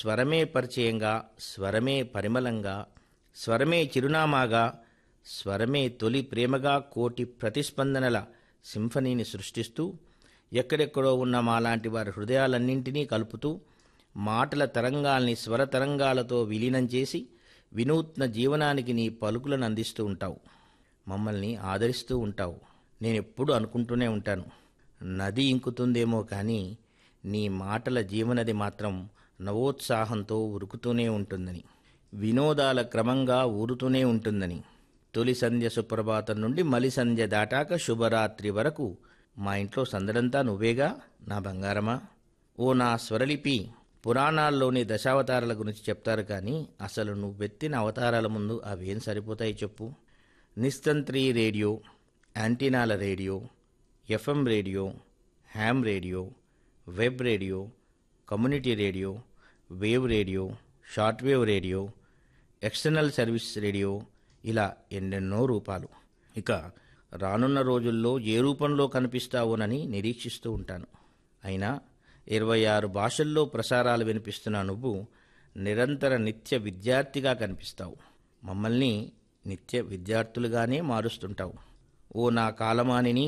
స్వరమే పరిచయంగా స్వరమే పరిమళంగా స్వరమే చిరునామాగా స్వరమే తొలి ప్రేమగా కోటి ప్రతిస్పందనల సింఫనీని సృష్టిస్తూ ఎక్కడెక్కడో ఉన్న మాలాంటి వారి హృదయాలన్నింటినీ కలుపుతూ మాటల తరంగాల్ని స్వర తరంగాలతో విలీనం చేసి వినూత్న జీవనానికి నీ పలుకులను అందిస్తూ ఉంటావు మమ్మల్ని ఆదరిస్తూ ఉంటావు నేను ఎప్పుడూ అనుకుంటూనే ఉంటాను నది ఇంకుతుందేమో కానీ నీ మాటల జీవనది మాత్రం నవోత్సాహంతో ఉరుకుతూనే ఉంటుందని వినోదాల క్రమంగా ఊరుతూనే ఉంటుందని తొలి సంధ్య సుప్రభాతం నుండి మలి సంధ్య దాటాక శుభరాత్రి వరకు మా ఇంట్లో సందడంతా నువ్వేగా నా బంగారమా ఓ నా స్వరలిపి పురాణాల్లోని దశావతారాల గురించి చెప్తారు కానీ అసలు నువ్వెత్తిన అవతారాల ముందు అవేం సరిపోతాయి చెప్పు నిస్తంత్రి రేడియో యాంటీనాల radio FM radio ham radio web radio community radio wave radio short wave radio external service radio ఇలా ఎన్నెన్నో రూపాలు ఇక రానున్న రోజుల్లో ఏ రూపంలో కనిపిస్తావోనని నిరీక్షిస్తూ ఉంటాను అయినా ఇరవై ఆరు భాషల్లో ప్రసారాలు వినిపిస్తున్న నువ్వు నిరంతర నిత్య విద్యార్థిగా కనిపిస్తావు మమ్మల్ని నిత్య విద్యార్థులుగానే మారుస్తుంటావు ఓ నా కాలమానిని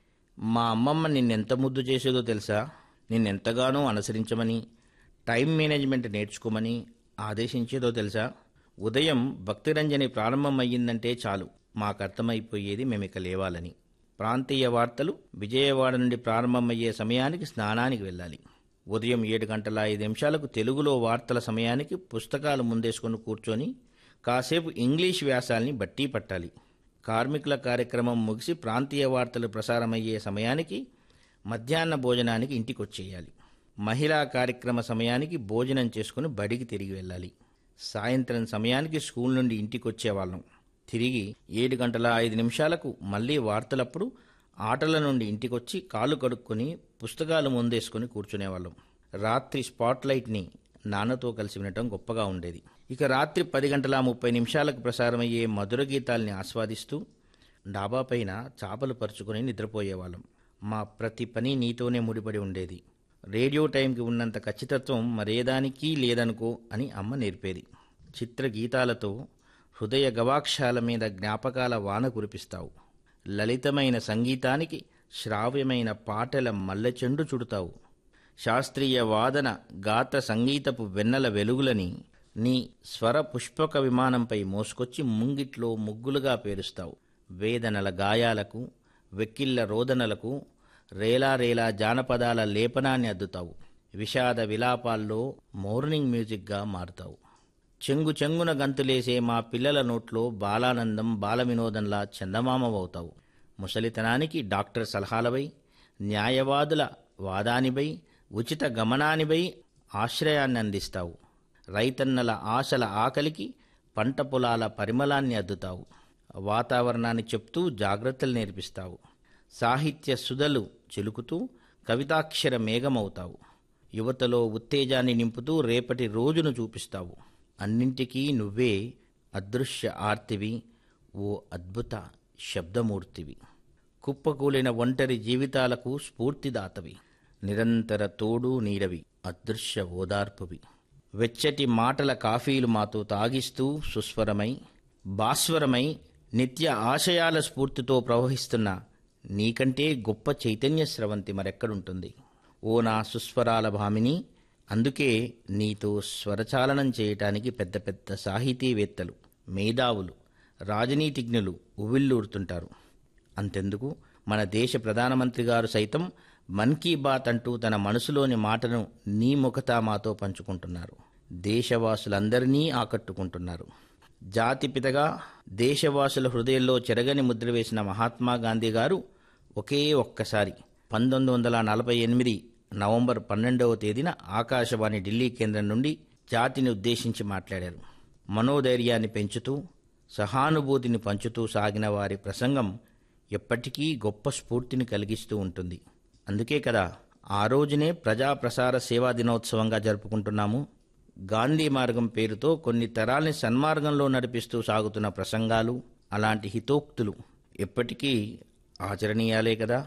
మా అమ్మమ్మ నిన్నెంత ముద్దు చేసేదో తెలుసా నిన్నెంతగానో అనుసరించమని టైం మేనేజ్మెంట్ నేర్చుకోమని ఆదేశించేదో తెలుసా ఉదయం భక్తిరంజని ప్రారంభమయ్యిందంటే చాలు మాకు అర్థమైపోయేది మేమిక లేవాలని ప్రాంతీయ వార్తలు విజయవాడ నుండి ప్రారంభమయ్యే సమయానికి స్నానానికి వెళ్ళాలి ఉదయం ఏడు గంటల ఐదు నిమిషాలకు తెలుగులో వార్తల సమయానికి పుస్తకాలు ముందేసుకుని కూర్చొని కాసేపు ఇంగ్లీష్ వ్యాసాల్ని బట్టి పట్టాలి కార్మికుల కార్యక్రమం ముగిసి ప్రాంతీయ వార్తలు ప్రసారమయ్యే సమయానికి మధ్యాహ్న భోజనానికి ఇంటికి వచ్చేయాలి మహిళా కార్యక్రమ సమయానికి భోజనం చేసుకుని బడికి తిరిగి వెళ్ళాలి సాయంత్రం సమయానికి స్కూల్ నుండి ఇంటికి వచ్చేవాళ్ళం తిరిగి ఏడు గంటల ఐదు నిమిషాలకు మళ్ళీ వార్తలప్పుడు ఆటల నుండి ఇంటికొచ్చి కాళ్ళు కడుక్కొని పుస్తకాలు ముందేసుకుని కూర్చునేవాళ్ళం రాత్రి స్పాట్లైట్ని నాన్నతో కలిసి వినటం గొప్పగా ఉండేది ఇక రాత్రి పది గంటల ముప్పై నిమిషాలకు ప్రసారమయ్యే మధుర గీతాల్ని ఆస్వాదిస్తూ డాబా పైన చాపలు పరుచుకొని నిద్రపోయేవాళ్ళం మా ప్రతి పని నీతోనే ముడిపడి ఉండేది రేడియో టైంకి ఉన్నంత ఖచ్చితత్వం మరేదానికి లేదనుకో అని అమ్మ నేర్పేది చిత్ర గీతాలతో హృదయ గవాక్షాల మీద జ్ఞాపకాల వాన కురిపిస్తావు లలితమైన సంగీతానికి శ్రావ్యమైన పాటల మల్లెచెండు చుడతావు శాస్త్రీయ వాదన గాత సంగీతపు వెన్నెల వెలుగులని నీ స్వర పుష్పక విమానంపై మోసుకొచ్చి ముంగిట్లో ముగ్గులుగా పేరుస్తావు వేదనల గాయాలకు వెక్కిళ్ల రోదనలకు రేలా రేలా జానపదాల లేపనాన్ని అద్దుతావు విషాద విలాపాల్లో మోర్నింగ్ మ్యూజిక్గా మారుతావు చెంగు చెంగున గంతులేసే మా పిల్లల నోట్లో బాలానందం బాల వినోదంలా చందమామవవుతావు ముసలితనానికి డాక్టర్ సలహాలవై న్యాయవాదుల వాదానిపై ఉచిత గమనానిపై ఆశ్రయాన్ని అందిస్తావు రైతన్నల ఆశల ఆకలికి పంట పొలాల పరిమళాన్ని అద్దుతావు వాతావరణాన్ని చెప్తూ జాగ్రత్తలు నేర్పిస్తావు సాహిత్య సుధలు చిలుకుతూ కవితాక్షర మేఘమవుతావు యువతలో ఉత్తేజాన్ని నింపుతూ రేపటి రోజును చూపిస్తావు అన్నింటికీ నువ్వే అదృశ్య ఆర్తివి ఓ అద్భుత శబ్దమూర్తివి కుప్పకూలిన ఒంటరి జీవితాలకు స్ఫూర్తిదాతవి నిరంతర తోడు నీడవి అదృశ్య ఓదార్పువి వెచ్చటి మాటల కాఫీలు మాతో తాగిస్తూ సుస్వరమై భాస్వరమై నిత్య ఆశయాల స్ఫూర్తితో ప్రవహిస్తున్న నీకంటే గొప్ప చైతన్య స్రవంతి మరెక్కడుంటుంది ఓ నా సుస్వరాల భామిని అందుకే నీతో స్వరచాలనం చేయటానికి పెద్ద పెద్ద సాహితీవేత్తలు మేధావులు రాజనీతిజ్ఞులు ఉవ్విళ్ళూరుతుంటారు అంతెందుకు మన దేశ ప్రధానమంత్రి గారు సైతం మన్ కీ బాత్ అంటూ తన మనసులోని మాటను నీ ముఖతా మాతో పంచుకుంటున్నారు దేశవాసులందరినీ ఆకట్టుకుంటున్నారు జాతిపితగా దేశవాసుల హృదయంలో చెరగని ముద్ర వేసిన మహాత్మా గాంధీ గారు ఒకే ఒక్కసారి పంతొమ్మిది వందల నలభై ఎనిమిది నవంబర్ పన్నెండవ తేదీన ఆకాశవాణి ఢిల్లీ కేంద్రం నుండి జాతిని ఉద్దేశించి మాట్లాడారు మనోధైర్యాన్ని పెంచుతూ సహానుభూతిని పంచుతూ సాగిన వారి ప్రసంగం ఎప్పటికీ గొప్ప స్ఫూర్తిని కలిగిస్తూ ఉంటుంది అందుకే కదా ఆ రోజునే ప్రజా ప్రసార సేవా దినోత్సవంగా జరుపుకుంటున్నాము గాంధీ మార్గం పేరుతో కొన్ని తరాల్ని సన్మార్గంలో నడిపిస్తూ సాగుతున్న ప్రసంగాలు అలాంటి హితోక్తులు ఎప్పటికీ ఆచరణీయాలే కదా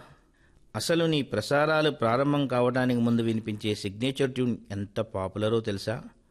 అసలు నీ ప్రసారాలు ప్రారంభం కావడానికి ముందు వినిపించే సిగ్నేచర్ ట్యూన్ ఎంత పాపులరో తెలుసా